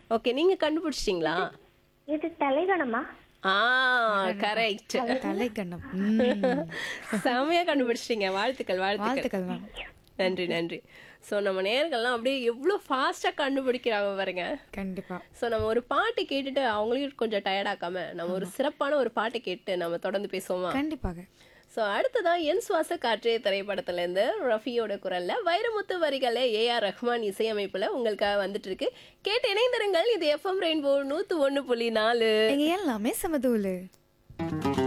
Okay நீங்க கண்டுபிடிச்சிட்டீங்களா இது தலைகணமா ஆ கரெக்ட் தலைக்கண்ணம் ம். செமையா கண்டுபிடிச்சிட்டீங்க வாழ்த்துக்கள் வாழ்த்துக்கள் வாழ்த்துக்கள் மேம் நன்றி நன்றி ஸோ நம்ம நேர்கள்லாம் அப்படியே எவ்வளோ ஃபாஸ்ட்டாக கண்டுபிடிக்கிறாங்க பாருங்க கண்டிப்பா ஸோ நம்ம ஒரு பாட்டு கேட்டுட்டு அவங்களையும் கொஞ்சம் டயர்டாக்காம நம்ம ஒரு சிறப்பான ஒரு பாட்டை கேட்டு நம்ம தொடர்ந்து பேசுவோமா கண்டிப்பாக ஸோ அடுத்ததா என் சுவாச காற்றே திரைப்படத்துலேருந்து ரஃபியோட குரல்ல வைரமுத்து வரிகள ஏஆர் ரஹ்மான் இசையமைப்புல உங்களுக்காக வந்துட்டு இருக்கு கேட்டு இணைந்திருங்கள் இது எஃப்எம் ரெயின்போ நூத்து ஒன்று புள்ளி நாலு எங்க எல்லாமே சமதூலு